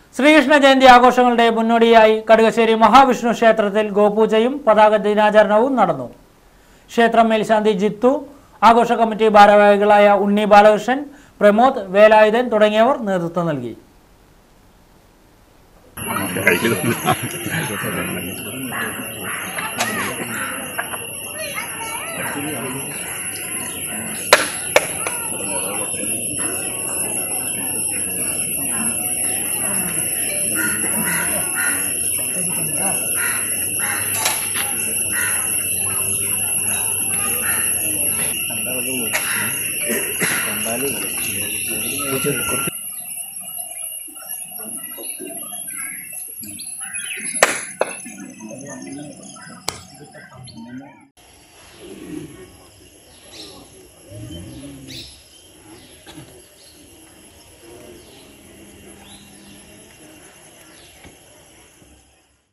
ശ്രീകൃഷ്ണ ജയന്തി ആഘോഷങ്ങളുടെ മുന്നോടിയായി കടുകശ്ശേരി മഹാവിഷ്ണു ക്ഷേത്രത്തിൽ ഗോപൂജയും പതാക ദിനാചരണവും നടന്നു ക്ഷേത്രം മേൽശാന്തി ജിത്തു ആഘോഷ കമ്മിറ്റി ഭാരവാഹികളായ ഉണ്ണി ബാലകൃഷ്ണൻ പ്രമോദ് വേലായുധൻ തുടങ്ങിയവർ നേതൃത്വം നൽകി